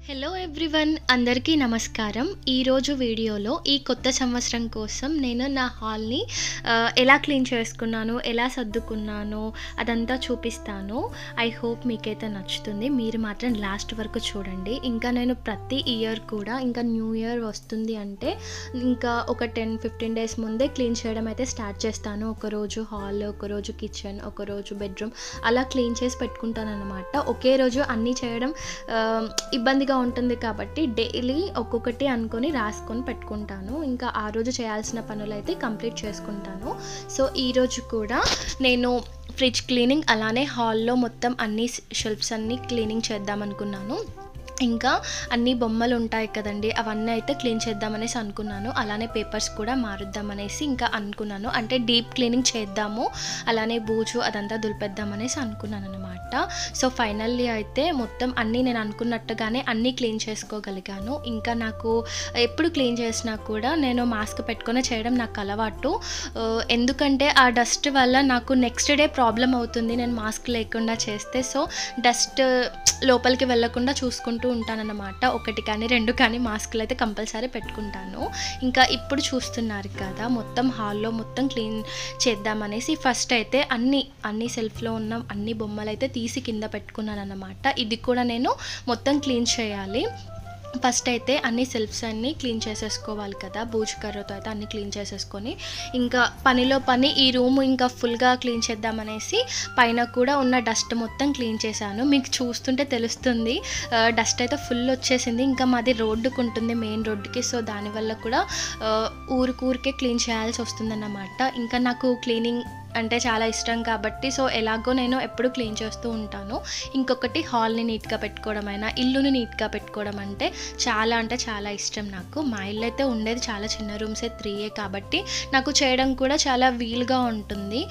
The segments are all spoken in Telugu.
హలో ఎవ్రీవన్ అందరికీ నమస్కారం ఈరోజు వీడియోలో ఈ కొత్త సంవత్సరం కోసం నేను నా హాల్ని ఆ, ఎలా క్లీన్ చేసుకున్నాను ఎలా సర్దుకున్నాను అదంతా చూపిస్తాను ఐ హోప్ మీకైతే నచ్చుతుంది మీరు మాత్రం లాస్ట్ వరకు చూడండి ఇంకా నేను ప్రతి ఇయర్ కూడా ఇంకా న్యూ ఇయర్ వస్తుంది అంటే ఇంకా ఒక టెన్ ఫిఫ్టీన్ డేస్ ముందే క్లీన్ చేయడం అయితే స్టార్ట్ చేస్తాను ఒకరోజు హాల్ ఒకరోజు కిచెన్ ఒకరోజు బెడ్రూమ్ అలా క్లీన్ చేసి పెట్టుకుంటాను అనమాట ఒకే రోజు అన్నీ చేయడం ఆ, ఇబ్బందిగా ఉంటుంది కాబట్టి డైలీ ఒక్కొక్కటి అనుకొని రాసుకొని పెట్టుకుంటాను ఇంకా ఆ రోజు చేయాల్సిన పనులు అయితే కంప్లీట్ చేసుకుంటాను సో ఈరోజు కూడా నేను ఫ్రిడ్జ్ క్లీనింగ్ అలానే హాల్లో మొత్తం అన్ని షెల్ఫ్స్ అన్నీ క్లీనింగ్ చేద్దాం అనుకున్నాను ఇంకా అన్ని బొమ్మలు ఉంటాయి కదండి అవన్నీ అయితే క్లీన్ చేద్దామనేసి అనుకున్నాను అలానే పేపర్స్ కూడా మారుద్దామనేసి ఇంకా అనుకున్నాను అంటే డీప్ క్లీనింగ్ చేద్దాము అలానే బూజు అదంతా దులిపేద్దామనేసి అనుకున్నాను అనమాట సో ఫైనల్లీ అయితే మొత్తం అన్నీ నేను అనుకున్నట్టుగానే అన్నీ క్లీన్ చేసుకోగలిగాను ఇంకా నాకు ఎప్పుడు క్లీన్ చేసినా కూడా నేను మాస్క్ పెట్టుకొని చేయడం నాకు అలవాటు ఆ, ఎందుకంటే ఆ డస్ట్ వల్ల నాకు నెక్స్ట్ డే ప్రాబ్లం అవుతుంది నేను మాస్క్ లేకుండా చేస్తే సో డస్ట్ లోపలికి వెళ్ళకుండా చూసుకుంటూ ఉంటానన్నమాట ఒకటి కానీ రెండు కానీ మాస్కులు అయితే కంపల్సరీ పెట్టుకుంటాను ఇంకా ఇప్పుడు చూస్తున్నారు కదా మొత్తం హాల్లో మొత్తం క్లీన్ చేద్దామనేసి ఫస్ట్ అయితే అన్ని అన్ని సెల్ఫ్లో ఉన్న అన్ని బొమ్మలు అయితే తీసి కింద పెట్టుకున్నాను అనమాట ఇది కూడా నేను మొత్తం క్లీన్ చేయాలి ఫస్ట్ అయితే అన్ని సెల్ఫ్స్ అన్ని క్లీన్ చేసేసుకోవాలి కదా బూజు కర్రతో అయితే అన్ని క్లీన్ చేసేసుకొని ఇంకా పనిలో పని ఈ రూమ్ ఇంకా ఫుల్గా క్లీన్ చేద్దామనేసి పైన కూడా ఉన్న డస్ట్ మొత్తం క్లీన్ చేశాను మీకు చూస్తుంటే తెలుస్తుంది డస్ట్ అయితే ఫుల్ వచ్చేసింది ఇంకా మాది రోడ్డుకు ఉంటుంది మెయిన్ రోడ్డుకి సో దానివల్ల కూడా ఆ, ఊరికి ఊరికే క్లీన్ చేయాల్సి వస్తుందన్నమాట ఇంకా నాకు క్లీనింగ్ అంటే చాలా ఇష్టం కాబట్టి సో ఎలాగో నేను ఎప్పుడు క్లీన్ చేస్తూ ఉంటాను ఇంకొకటి హాల్ని నీట్గా పెట్టుకోవడం అయినా ఇల్లుని నీట్గా పెట్టుకోవడం అంటే చాలా అంటే చాలా ఇష్టం నాకు మా ఇల్లు అయితే ఉండేది చాలా చిన్న రూమ్సే త్రీయే కాబట్టి నాకు చేయడం కూడా చాలా వీలుగా ఉంటుంది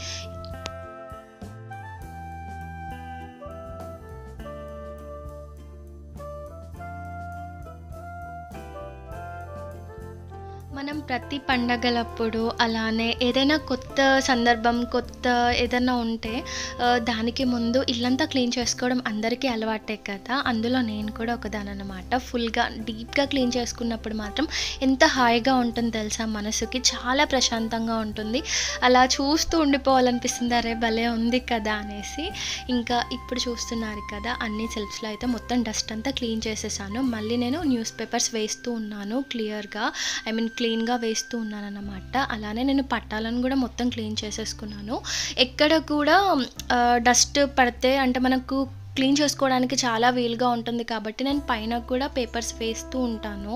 మనం ప్రతి పండగలప్పుడు అలానే ఏదైనా కొత్త సందర్భం కొత్త ఏదైనా ఉంటే ఆ, దానికి ముందు ఇల్లంతా క్లీన్ చేసుకోవడం అందరికీ అలవాటే కదా అందులో నేను కూడా ఒకదాని అనమాట ఫుల్గా డీప్గా క్లీన్ చేసుకున్నప్పుడు మాత్రం ఎంత హాయిగా ఉంటుంది తెలుసా మనసుకి చాలా ప్రశాంతంగా ఉంటుంది అలా చూస్తూ ఉండిపోవాలనిపిస్తుంది అరే భలే ఉంది కదా అనేసి ఇంకా ఇప్పుడు చూస్తున్నారు కదా అన్ని సెల్ఫ్స్లో అయితే మొత్తం డస్ట్ అంతా క్లీన్ చేసేసాను మళ్ళీ నేను న్యూస్ పేపర్స్ వేస్తూ ఉన్నాను క్లియర్గా ఐ మీన్ క్లీన్గా వేస్తూ ఉన్నాను అన్నమాట అలానే నేను పట్టాలను కూడా మొత్తం క్లీన్ చేసేసుకున్నాను ఎక్కడ కూడా డస్ట్ పడితే అంటే మనకు క్లీన్ చేసుకోవడానికి చాలా వీలుగా ఉంటుంది కాబట్టి నేను పైన కూడా పేపర్స్ వేస్తూ ఉంటాను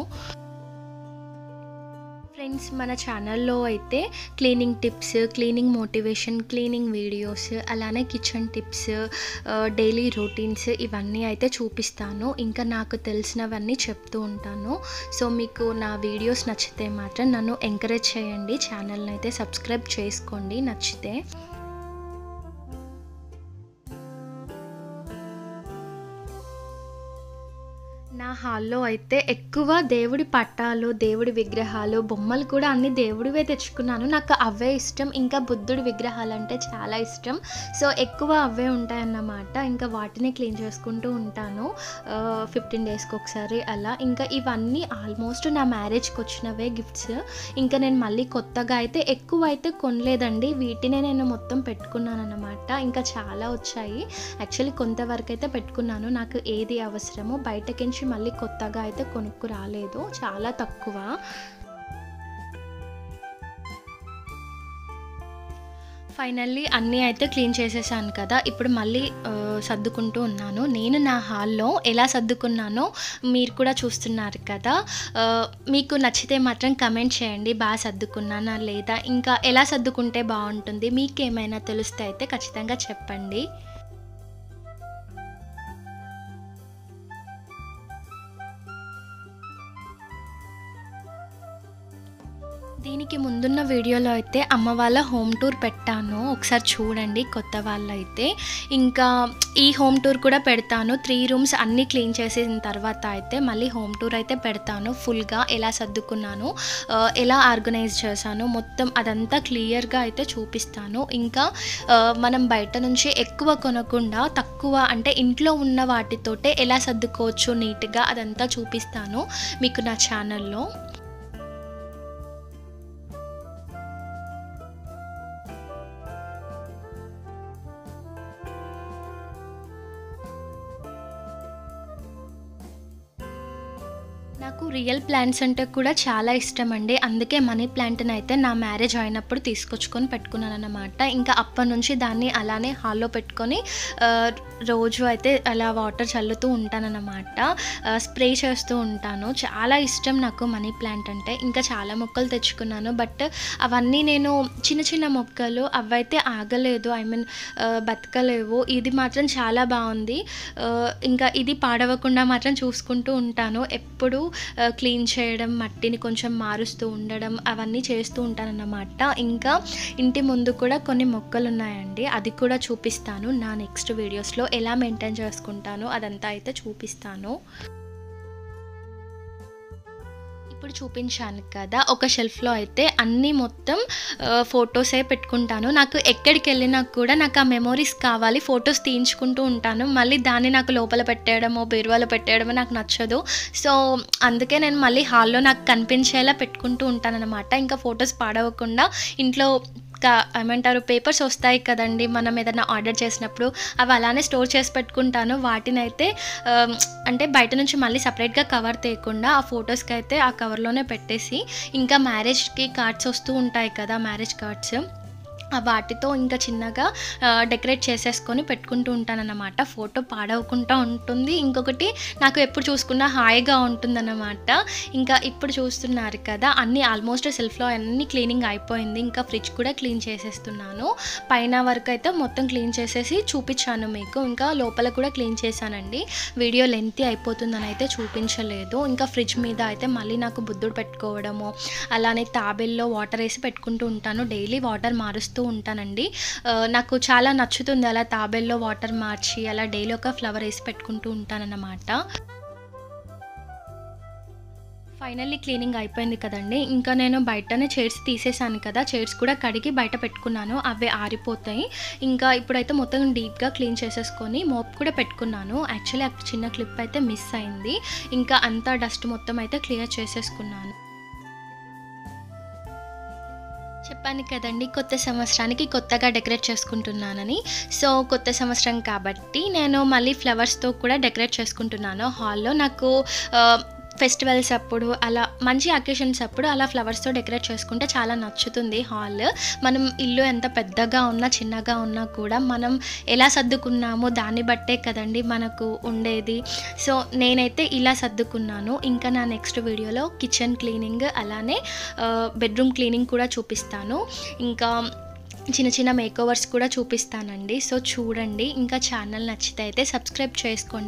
ఫ్రెండ్స్ మన ఛానల్లో అయితే cleaning tips cleaning motivation cleaning videos అలానే కిచెన్ టిప్స్ డైలీ రొటీన్స్ ఇవన్నీ అయితే చూపిస్తాను ఇంకా నాకు తెలిసినవన్నీ చెప్తూ ఉంటాను సో మీకు నా వీడియోస్ నచ్చితే మాత్రం నన్ను ఎంకరేజ్ చేయండి ఛానల్ని అయితే సబ్స్క్రైబ్ చేసుకోండి నచ్చితే నా హాల్లో అయితే ఎక్కువ దేవుడి పట్టాలు దేవుడి విగ్రహాలు బొమ్మలు కూడా అన్ని దేవుడివే తెచ్చుకున్నాను నాకు అవే ఇష్టం ఇంకా బుద్ధుడి విగ్రహాలు అంటే చాలా ఇష్టం సో ఎక్కువ అవే ఉంటాయన్నమాట ఇంకా వాటిని క్లీన్ చేసుకుంటూ ఉంటాను ఫిఫ్టీన్ డేస్కి ఒకసారి అలా ఇంకా ఇవన్నీ ఆల్మోస్ట్ నా మ్యారేజ్కి వచ్చినవే గిఫ్ట్స్ ఇంకా నేను మళ్ళీ కొత్తగా అయితే ఎక్కువ అయితే కొనలేదండి వీటినే నేను మొత్తం పెట్టుకున్నాను అనమాట ఇంకా చాలా వచ్చాయి యాక్చువల్లీ కొంతవరకు అయితే పెట్టుకున్నాను నాకు ఏది అవసరమో బయటకించి మళ్ళీ కొత్తగా అయితే కొనుక్కు రాలేదు చాలా తక్కువ ఫైనల్లీ అన్నీ అయితే క్లీన్ చేసేసాను కదా ఇప్పుడు మళ్ళీ ఆ, సర్దుకుంటూ ఉన్నాను నేను నా హాల్లో ఎలా సర్దుకున్నానో మీరు కూడా చూస్తున్నారు కదా ఆ, మీకు నచ్చితే మాత్రం కమెంట్ చేయండి బాగా సర్దుకున్నానా లేదా ఇంకా ఎలా సర్దుకుంటే బాగుంటుంది మీకు ఏమైనా తెలిస్తే అయితే ఖచ్చితంగా చెప్పండి దీనికి ముందున్న వీడియోలో అయితే అమ్మ వాళ్ళ హోమ్ టూర్ పెట్టాను ఒకసారి చూడండి కొత్త వాళ్ళు అయితే ఇంకా ఈ హోమ్ టూర్ కూడా పెడతాను త్రీ రూమ్స్ అన్నీ క్లీన్ చేసిన తర్వాత అయితే మళ్ళీ హోమ్ టూర్ అయితే పెడతాను ఫుల్గా ఎలా సర్దుకున్నాను ఆ, ఎలా ఆర్గనైజ్ చేశాను మొత్తం అదంతా క్లియర్గా అయితే చూపిస్తాను ఇంకా ఆ, మనం బయట నుంచి ఎక్కువ కొనకుండా తక్కువ అంటే ఇంట్లో ఉన్న వాటితోటే ఎలా సర్దుకోవచ్చు నీట్గా అదంతా చూపిస్తాను మీకు నా ఛానల్లో నాకు రియల్ ప్లాంట్స్ అంటే కూడా చాలా ఇష్టం అండి అందుకే మనీ ప్లాంట్ని అయితే నా మ్యారేజ్ అయినప్పుడు తీసుకొచ్చుకొని పెట్టుకున్నాను అనమాట ఇంకా అప్పటి నుంచి దాన్ని అలానే హాల్లో పెట్టుకొని ఆ, రోజు అయితే అలా వాటర్ చల్లుతూ ఉంటానన్నమాట స్ప్రే చేస్తూ ఉంటాను చాలా ఇష్టం నాకు మనీ ప్లాంట్ అంటే ఇంకా చాలా మొక్కలు తెచ్చుకున్నాను బట్ అవన్నీ నేను చిన్న చిన్న మొక్కలు అవైతే ఆగలేదు ఐ మీన్ బతకలేవు ఇది మాత్రం చాలా బాగుంది ఆ, ఇంకా ఇది పాడవకుండా మాత్రం చూసుకుంటూ ఉంటాను ఎప్పుడు క్లీన్ చేయడం మట్టిని కొంచెం మారుస్తూ ఉండడం అవన్నీ చేస్తూ ఉంటానన్నమాట ఇంకా ఇంటి ముందు కూడా కొన్ని మొక్కలు ఉన్నాయండి అది కూడా చూపిస్తాను నా నెక్స్ట్ వీడియోస్లో ఎలా మెయింటైన్ చేసుకుంటాను అదంతా అయితే చూపిస్తాను ఇప్పుడు చూపించాను కదా ఒక షెల్ఫ్లో అయితే అన్నీ మొత్తం ఫొటోసే పెట్టుకుంటాను నాకు ఎక్కడికి వెళ్ళినా కూడా నాకు ఆ మెమోరీస్ కావాలి ఫొటోస్ తీయించుకుంటూ ఉంటాను మళ్ళీ దాన్ని నాకు లోపల పెట్టేయడమో బీరువాలో పెట్టేయడమో నాకు నచ్చదు సో అందుకే నేను మళ్ళీ హాల్లో నాకు కనిపించేలా పెట్టుకుంటూ ఉంటానన్నమాట ఇంకా ఫొటోస్ పాడవకుండా ఇంట్లో కా- ఏమంటారు పేపర్స్ వస్తాయి కదండి మనం ఏదైనా ఆర్డర్ చేసినప్పుడు అవి అలానే స్టోర్ చేసి పెట్టుకుంటాను వాటిని అయితే ఆమ్, అంటే బయట నుంచి మళ్ళీ సపరేట్గా కవర్ తీయకుండా ఆ ఫొటోస్కి అయితే ఆ కవర్లోనే పెట్టేసి ఇంకా మ్యారేజ్కి కార్డ్స్ వస్తూ ఉంటాయి కదా మ్యారేజ్ కార్డ్స్ ఆ వాటితో ఇంకా చిన్నగా ఆ, డెకరేట్ చేసేసుకొని పెట్టుకుంటూ ఉంటానన్నమాట ఫోటో పాడవకుండా ఉంటుంది ఇంకొకటి నాకు ఎప్పుడు చూసుకున్నా హాయిగా ఉంటుందన్నమాట ఇంకా ఇప్పుడు చూస్తున్నారు కదా అన్నీ ఆల్మోస్ట్ సెల్ఫ్లో అన్ని క్లీనింగ్ అయిపోయింది ఇంకా ఫ్రిడ్జ్ కూడా క్లీన్ చేసేస్తున్నాను పైన వరకు అయితే మొత్తం క్లీన్ చేసేసి చూపించాను మీకు ఇంకా లోపల కూడా క్లీన్ చేశానండి వీడియో లెంతీ అయిపోతుందని అయితే చూపించలేదు ఇంకా ఫ్రిడ్జ్ మీద అయితే మళ్ళీ నాకు బుద్ధుడు పెట్టుకోవడము అలానే తాబేల్లో వాటర్ వేసి పెట్టుకుంటూ ఉంటాను డైలీ వాటర్ మారుస్తూ ఉంటానండి ఆ, నాకు చాలా నచ్చుతుంది అలా తాబేల్లో వాటర్ మార్చి అలా డైలీ ఒక ఫ్లవర్ వేసి పెట్టుకుంటూ ఉంటానన్నమాట ఫైనల్లీ క్లీనింగ్ అయిపోయింది కదండి ఇంకా నేను బయటనే చైర్స్ తీసేసాను కదా చైర్స్ కూడా కడిగి బయట పెట్టుకున్నాను అవి ఆరిపోతాయి ఇంకా ఇప్పుడైతే మొత్తం డీప్గా క్లీన్ చేసేసుకొని మోప్ కూడా పెట్టుకున్నాను యాక్చువల్లీ అక్కడ చిన్న క్లిప్ అయితే మిస్ అయింది ఇంకా అంతా డస్ట్ మొత్తం అయితే క్లియర్ చేసేసుకున్నాను చెప్పాను కదండి కొత్త సంవత్సరానికి కొత్తగా డెకరేట్ చేసుకుంటున్నానని సో కొత్త సంవత్సరం కాబట్టి నేను మళ్ళీ ఫ్లవర్స్తో కూడా డెకరేట్ చేసుకుంటున్నాను హాల్లో నాకు ఆ, ఫెస్టివల్స్ అప్పుడు అలా మంచి అకేషన్స్ అప్పుడు అలా ఫ్లవర్స్తో డెకరేట్ చేసుకుంటే చాలా నచ్చుతుంది హాల్ మనం ఇల్లు ఎంత పెద్దగా ఉన్నా చిన్నగా ఉన్నా కూడా మనం ఎలా సర్దుకున్నామో దాన్ని బట్టే కదండి మనకు ఉండేది సో నేనైతే ఇలా సర్దుకున్నాను ఇంకా నా నెక్స్ట్ వీడియోలో కిచెన్ క్లీనింగ్ అలానే బెడ్రూమ్ క్లీనింగ్ కూడా చూపిస్తాను ఇంకా చిన్న చిన్న మేకోవర్స్ కూడా చూపిస్తానండి సో చూడండి ఇంకా ఛానల్ నచ్చితే అయితే సబ్స్క్రైబ్ చేసుకోండి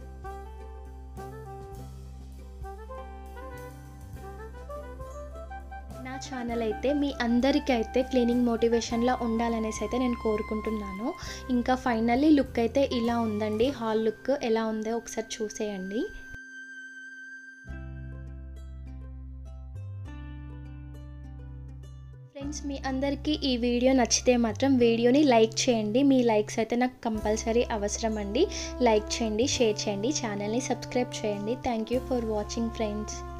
నా ఛానల్ అయితే మీ అందరికైతే క్లీనింగ్ మోటివేషన్లో ఉండాలనేసి అయితే నేను కోరుకుంటున్నాను ఇంకా ఫైనల్లీ లుక్ అయితే ఇలా ఉందండి హాల్ లుక్ ఎలా ఉందో ఒకసారి చూసేయండి ఫ్రెండ్స్ మీ అందరికీ ఈ వీడియో నచ్చితే మాత్రం వీడియోని లైక్ చేయండి మీ లైక్స్ అయితే నాకు కంపల్సరీ అవసరం అండి లైక్ చేయండి షేర్ చేయండి ఛానల్ని సబ్స్క్రైబ్ చేయండి thank you for watching friends